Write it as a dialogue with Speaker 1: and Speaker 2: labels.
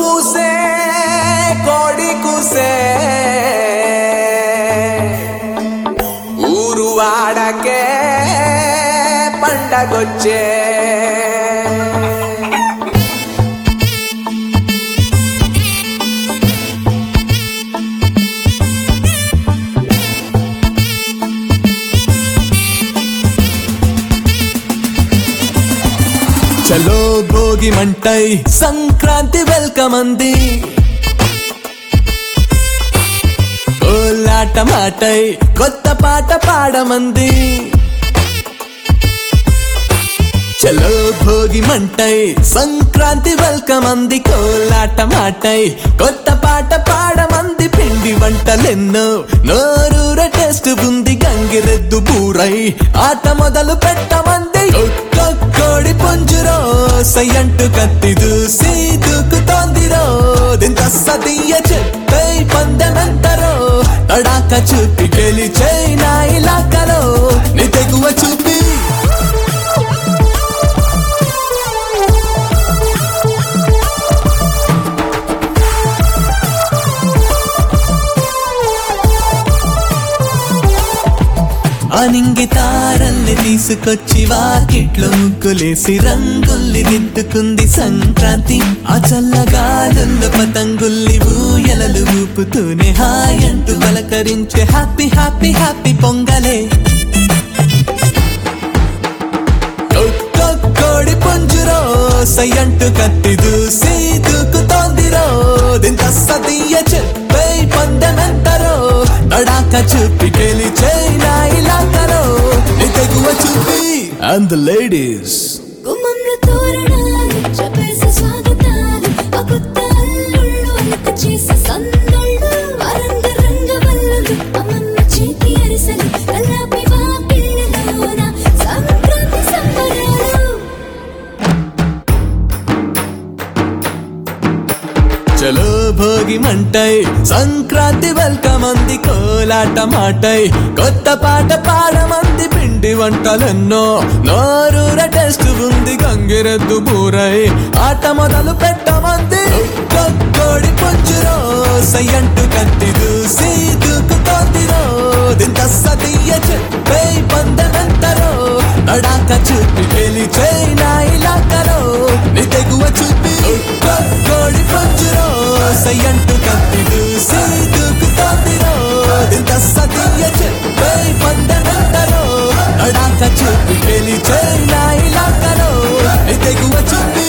Speaker 1: పూసే కోడి కూసే ఊరు వాడకే పండగొచ్చే చలో భోగి మంటై సంక్రాంతి వెల్కమ్ అంది ఓలాట మాటై కొత్త పాట పాడమంది చలో భోగి మంటై సంక్రాంతి వెల్కమ్ అంది కోలాట మాటై కొత్త పాట పాడమంది పిండి వంటలెన్నో నోరూర టేస్ట్ ఉంది గంగిరెద్దు బూరై ఆట మొదలు పెట్టమంది ఒక్క కోడి పుంజురో సయ్యంటు కత్తి దూసి దూకుతోందిరో దింత సతీయ చెప్పై పందెనంతరో తడాక చూపి గెలిచే నా ఇలాకలో నీ తెగువ చూపి అనింగి తారల్ని తీసుకొచ్చి వాకిట్లో ముగ్గులేసి రంగుల్ని దిద్దుకుంది సంక్రాంతి ఆ చల్లగాలుల్లో పతంగుల్ని ఊయలలు ఊపుతూనే హాయ్ అంటూ పలకరించే హ్యాపీ హ్యాపీ హ్యాపీ పొంగలే ఒక్క కోడి పుంజురో సయ్యంటు కత్తి దూసి దూకుతోందిరో దింత సతీయ చెప్పై పందెనంతరో తడాక చూపి గెలిచే నా ఇలాకలో నీ తెగువ చూపి అండ్ ద లేడీస్
Speaker 2: గుమ్మంలో తోరణాలు చెప్పేసి స్వాగతాలు ఆ కొత్త అల్లుళ్ళు అలక చేసి సందళ్ళు అరంగ రంగ వల్లలు అమ్మమ్మ చేతి అరిసెలు కల్లాపి వాకిళ్ళలోన సంక్రాంతి సంబరాలు
Speaker 1: చలో భోగి మంటై సంక్రాంతి వెల్కమ్ అంది కోలాట మాటై కొత్త పాట పాడమంది పిండి వంటలెన్నో నోరూర టెస్ట్ ఉంది గంగిరెద్దు బూరై ఆట మొదలు పెట్టమంది ఒక్క కోడి పుంజురో సయ్యంటు కత్తి దూసి దూకుతోందిరో దింత సతీయ చెప్పై పందనంతరో తడాక చూపి గెలిచే నా ఇలాకలో నీ తెగువ చూపి ఒక్క కోడి పుంజురో సయ్యంటు కత్తి దూసి దూకుతోందిరో దింత సతీయ చెప్పై పందనంతరో తడాక చూపి గెలిచే నా ఇలాకలో నీ తెగువ చూపి